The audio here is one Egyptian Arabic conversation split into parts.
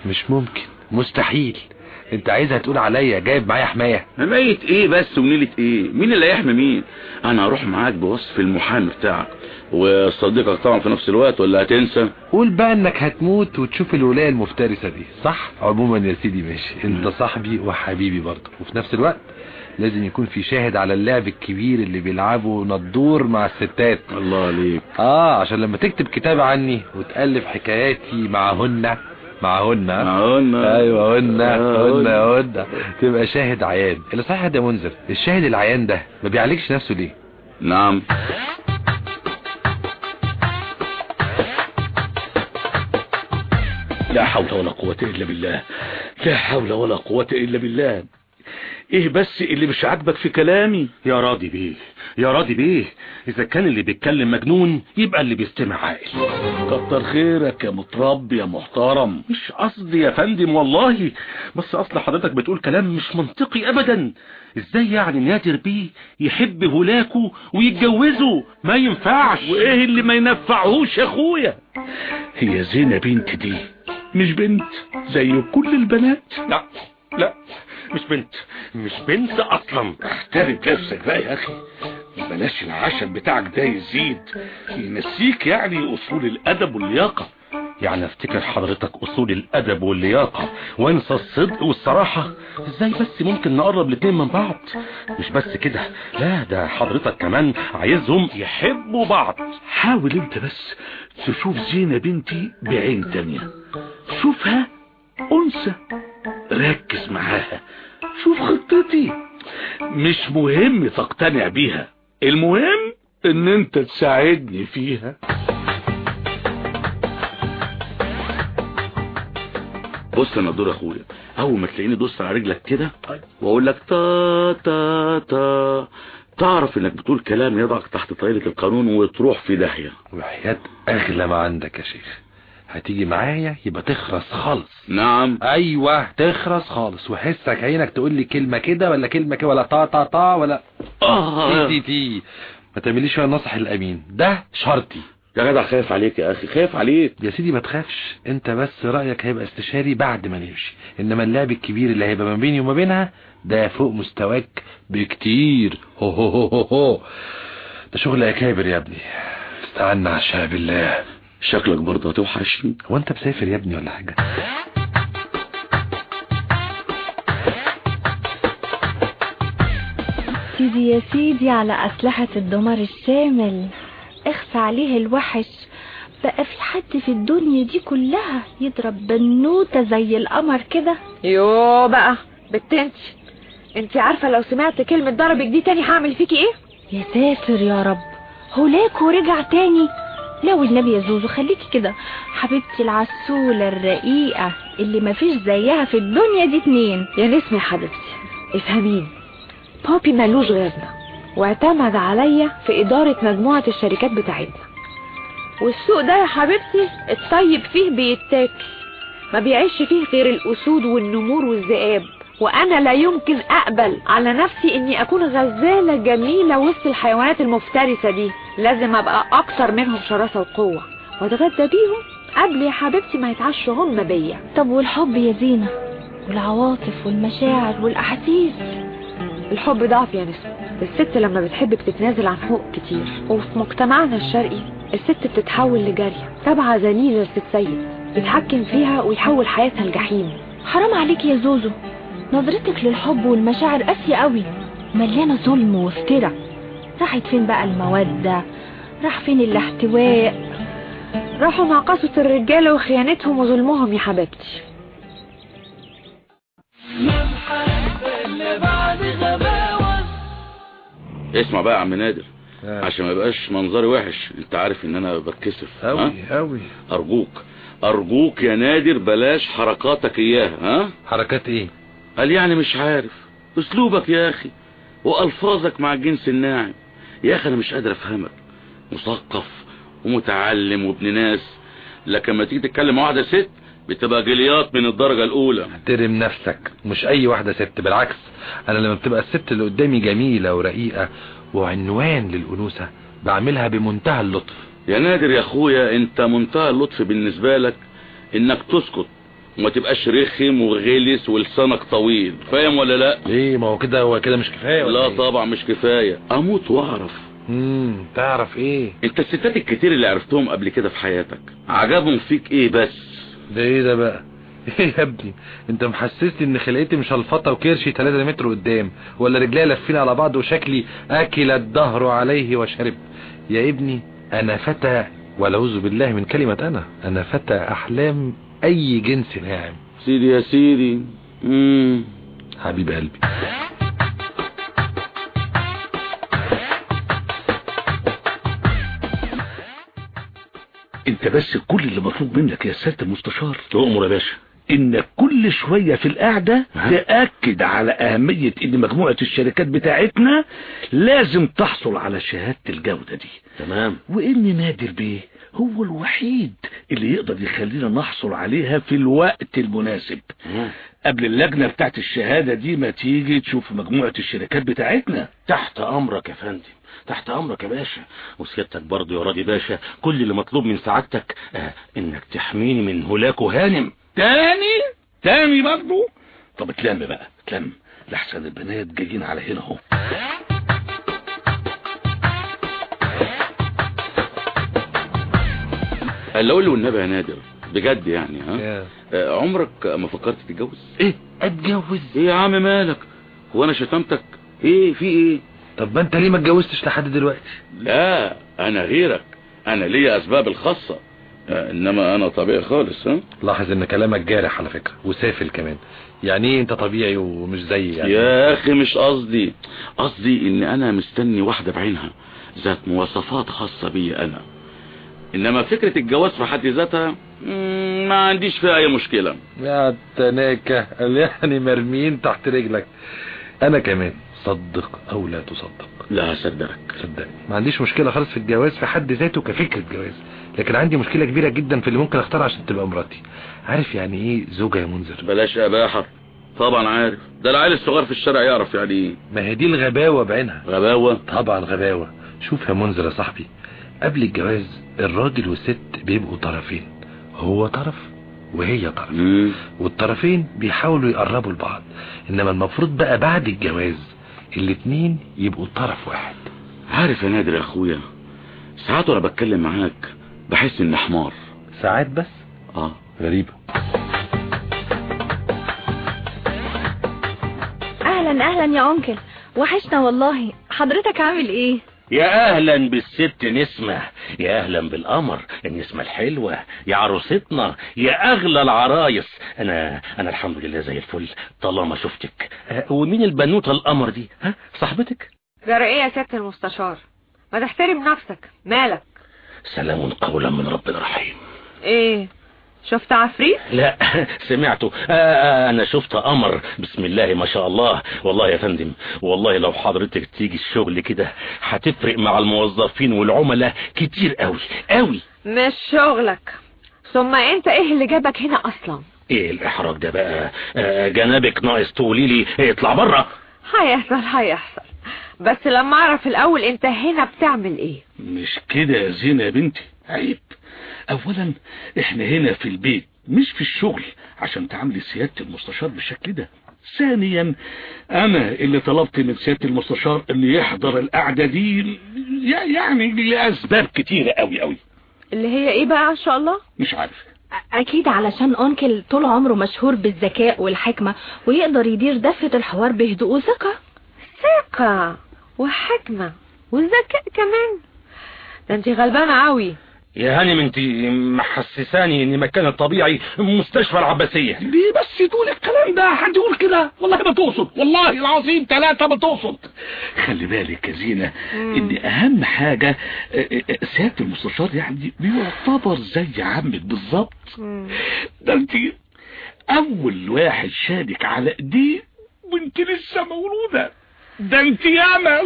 مش ممكن مستحيل انت عايزها تقول عليا جايب معايا حماية حماية ايه بس ونيلة ايه مين اللي هيحمي مين انا هروح معاك بوصف المحامي بتاعك وصديقك طبعا في نفس الوقت ولا هتنسى قول بقى انك هتموت وتشوف الولاية المفترسة دي صح عموما يا سيدي ماشي انت صاحبي وحبيبي برضه وفي نفس الوقت لازم يكون في شاهد على اللعب الكبير اللي بيلعبه ندور مع الستات الله عليك اه عشان لما تكتب كتاب عني وتألف حكاياتي معهن معهن معهن. ايوه هن آه، هن هن تبقى شاهد عيان اللي صحيح ده منذر الشاهد العيان ده ما بيعالجش نفسه ليه نعم لا حول ولا قوة إلا بالله لا حول ولا قوة إلا بالله إيه بس اللي مش عاجبك في كلامي يا راضي بيه يا راضي بيه اذا كان اللي بيتكلم مجنون يبقى اللي بيستمع عاقل كتر خيرك يا مترب يا محترم مش قصدي يا فندم والله بس اصل حضرتك بتقول كلام مش منطقي ابدا ازاي يعني نادر بيه يحب هولاكو ويتجوزه ما ينفعش وإيه اللي ما ينفعهوش يا أخويا هي زينة بنت دي مش بنت زي كل البنات لا لا مش بنت مش بنت اصلا احترم نفسك بقى يا اخي بلاش العشم بتاعك ده يزيد ينسيك يعني اصول الادب واللياقة يعني افتكر حضرتك اصول الادب واللياقة وانسى الصدق والصراحة ازاي بس ممكن نقرب الاتنين من بعض مش بس كده لا ده حضرتك كمان عايزهم يحبوا بعض حاول انت بس تشوف زينة بنتي بعين تانية شوفها انثى ركز معاها شوف خطتي مش مهم تقتنع بيها المهم ان انت تساعدني فيها بص انا دور اخويا اول ما تلاقيني دوست على رجلك كده واقول لك تا تا تا تعرف انك بتقول كلام يضعك تحت طايلة القانون وتروح في داهية وحياة اغلى ما عندك يا شيخ هتيجي معايا يبقى تخرس خالص نعم ايوه تخرس خالص وحسك عينك تقول لي كلمة كده ولا كلمة كده ولا تا تا تا ولا تي آه. تي تي ما تعمليش فيها النصح الامين ده شرطي يا جدع خايف عليك يا اخي خايف عليك يا سيدي ما تخافش انت بس رأيك هيبقى استشاري بعد ما نمشي انما اللعب الكبير اللي هيبقى ما بيني وما بينها ده فوق مستواك بكتير هو هو هو هو هو ده شغل اكابر يا ابني استعنا عشاء بالله شكلك برضه هتوحشني هو انت مسافر يا ابني ولا حاجة سيدي يا سيدي على أسلحة الدمار الشامل اخفى عليه الوحش بقى في حد في الدنيا دي كلها يضرب بنوتة زي القمر كده يو بقى بتنتي انت عارفة لو سمعت كلمة ضربك دي تاني هعمل فيكي ايه يا ساتر يا رب هولاك ورجع تاني لا والنبي يا زوزو خليكي كده حبيبتي العسولة الرقيقة اللي مفيش زيها في الدنيا دي اتنين يا نسمة يا حبيبتي افهميني بابي مالوش غيرنا واعتمد عليا في إدارة مجموعة الشركات بتاعتنا والسوق ده يا حبيبتي الطيب فيه بيتاكل ما بيعيش فيه غير الأسود والنمور والذئاب وأنا لا يمكن أقبل على نفسي إني أكون غزالة جميلة وسط الحيوانات المفترسة دي لازم أبقى أكتر منهم شراسة وقوة وأتغدى بيهم قبل يا حبيبتي ما يتعشوا هم بيا طب والحب يا زينة والعواطف والمشاعر والأحاسيس الحب ضعف يا نسمة الست لما بتحب بتتنازل عن حقوق كتير وفي مجتمعنا الشرقي الست بتتحول لجارية تبع ذليلة لست سيد بيتحكم فيها ويحول حياتها لجحيم حرام عليك يا زوزو نظرتك للحب والمشاعر قاسية قوي مليانة ظلم وافتراء راحت فين بقى المودة راح فين الاحتواء راحوا مع قسوة الرجالة وخيانتهم وظلمهم يا حبيبتي اسمع بقى يا عم نادر آه. عشان ما يبقاش منظري وحش انت عارف ان انا بتكسف ها؟ اوي اوي ارجوك ارجوك يا نادر بلاش حركاتك اياها ها حركات ايه قال يعني مش عارف اسلوبك يا اخي والفاظك مع الجنس الناعم يا اخي انا مش قادر افهمك مثقف ومتعلم وابن ناس لكن لما تيجي تتكلم مع واحده ست بتبقى جليات من الدرجه الاولى احترم نفسك مش اي واحدة ست بالعكس انا لما بتبقى الست اللي قدامي جميلة ورقيقة وعنوان للأنوثة بعملها بمنتهى اللطف يا نادر يا اخويا انت منتهى اللطف بالنسبه لك انك تسكت وما تبقاش رخم وغلس ولسانك طويل فاهم ولا لا ليه ما هو كده هو كده مش كفايه ولا لا إيه؟ طبعا مش كفاية اموت واعرف امم تعرف ايه انت الستات الكتير اللي عرفتهم قبل كده في حياتك عجبهم فيك ايه بس ده ايه ده بقى ايه يا ابني انت محسسني ان خلقتي مش هلفطه وكرشي 3 متر قدام ولا رجليا لافين على بعض وشكلي اكل الدهر عليه وشرب يا ابني انا فتى والعوذ بالله من كلمة انا انا فتى احلام اي جنس ناعم سيدي يا سيدي مم. حبيب قلبي انت بس كل اللي مطلوب منك يا سيادة المستشار تؤمر يا باشا انك كل شوية في القعدة تأكد على اهمية ان مجموعة الشركات بتاعتنا لازم تحصل على شهادة الجودة دي تمام وان نادر بيه هو الوحيد اللي يقدر يخلينا نحصل عليها في الوقت المناسب قبل اللجنة بتاعت الشهادة دي ما تيجي تشوف مجموعة الشركات بتاعتنا تحت امرك يا فندم تحت امرك يا باشا وسيادتك برضه يا راضي باشا كل اللي مطلوب من سعادتك آه انك تحميني من هلاك هانم تاني تاني برضه طب اتلم بقى اتلم لحسن البنات جايين على هنا اهو قال له قول له والنبي يا نادر بجد يعني ها يا. آه، عمرك ما فكرت تتجوز ايه اتجوز ايه يا عم مالك هو انا شتمتك ايه في ايه طب ما انت ليه ما اتجوزتش لحد دلوقتي لا انا غيرك انا ليا اسباب الخاصة آه، انما انا طبيعي خالص ها لاحظ ان كلامك جارح على فكرة وسافل كمان يعني ايه انت طبيعي ومش زيي يعني يا اخي مش قصدي قصدي ان انا مستني واحدة بعينها ذات مواصفات خاصة بي انا انما فكرة الجواز في حد ذاتها مم، ما عنديش فيها اي مشكلة يا تناكة قال يعني مرمين تحت رجلك انا كمان صدق او لا تصدق لا هصدقك صدقني ما عنديش مشكلة خالص في الجواز في حد ذاته كفكرة جواز لكن عندي مشكلة كبيرة جدا في اللي ممكن اختارها عشان تبقى مراتي عارف يعني ايه زوجة يا منذر بلاش اباحة طبعا عارف ده العيل الصغير في الشارع يعرف يعني ايه ما هي دي الغباوة بعينها غباوة طبعا غباوة شوف يا منذر يا صاحبي قبل الجواز الراجل والست بيبقوا طرفين هو طرف وهي طرف مم. والطرفين بيحاولوا يقربوا لبعض انما المفروض بقى بعد الجواز الاتنين يبقوا طرف واحد عارف يا نادر يا اخويا ساعات وانا بتكلم معاك بحس اني حمار ساعات بس اه غريبة اهلا اهلا يا انكل وحشنا والله حضرتك عامل ايه يا اهلا بالست نسمة يا اهلا بالقمر النسمة الحلوة يا عروستنا يا اغلى العرايس انا انا الحمد لله زي الفل طالما شفتك أه، ومين البنوتة القمر دي ها صاحبتك جرى ايه يا سيادة المستشار ما تحترم نفسك مالك سلام قولا من رب رحيم ايه شفت عفريت لا سمعته آه آه، انا شفت قمر بسم الله ما شاء الله والله يا فندم والله لو حضرتك تيجي الشغل كده هتفرق مع الموظفين والعملاء كتير قوي قوي مش شغلك ثم انت ايه اللي جابك هنا اصلا ايه الاحراج ده بقى آه جنابك ناقص تقولي لي إيه اطلع بره هيحصل هيحصل بس لما اعرف الاول انت هنا بتعمل ايه مش كده يا زينة يا بنتي عيب اولا احنا هنا في البيت مش في الشغل عشان تعاملي سيادة المستشار بالشكل ده ثانيا انا اللي طلبت من سيادة المستشار انه يحضر القعدة دي يع- يعني لاسباب كتيرة قوي قوي اللي هي ايه بقى ان شاء الله مش عارف اكيد علشان انكل طول عمره مشهور بالذكاء والحكمة ويقدر يدير دفة الحوار بهدوء وثقة ثقة وحكمة وذكاء كمان ده انت غلبانة قوي يا هانم انت محسساني ان مكان الطبيعي مستشفى العباسية ليه بس تقول الكلام ده حد يقول كده والله ما تقصد والله العظيم ثلاثة ما تقصد خلي بالك يا زينة ان اهم حاجة آه، آه، سيادة المستشار يعني بيعتبر زي عمك بالظبط ده انت اول واحد شارك على ايديه وانت لسه مولودة ده انت ياما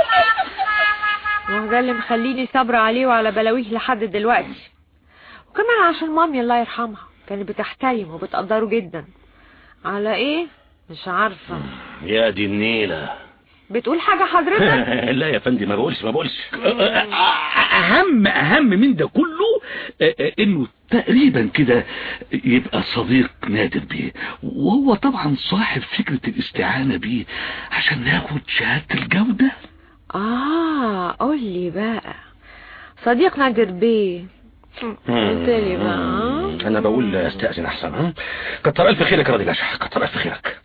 وهو ده اللي مخليني صبر عليه وعلى بلاويه لحد دلوقتي وكمان عشان مامي الله يرحمها كانت بتحترمه وبتقدره جدا على ايه مش عارفة يا دي النيلة بتقول حاجة حضرتك لا يا فندم ما بقولش ما بقولش اهم اهم من ده كله آه، آه، انه تقريبا كده يبقى صديق نادر بيه وهو طبعا صاحب فكرة الاستعانة بيه عشان ناخد شهادة الجودة اه قول لي بقى صديق نادر بيه قلت لي بقى انا بقول استأذن احسن ها؟ كتر الف خيرك يا راجل اشح كتر الف خيرك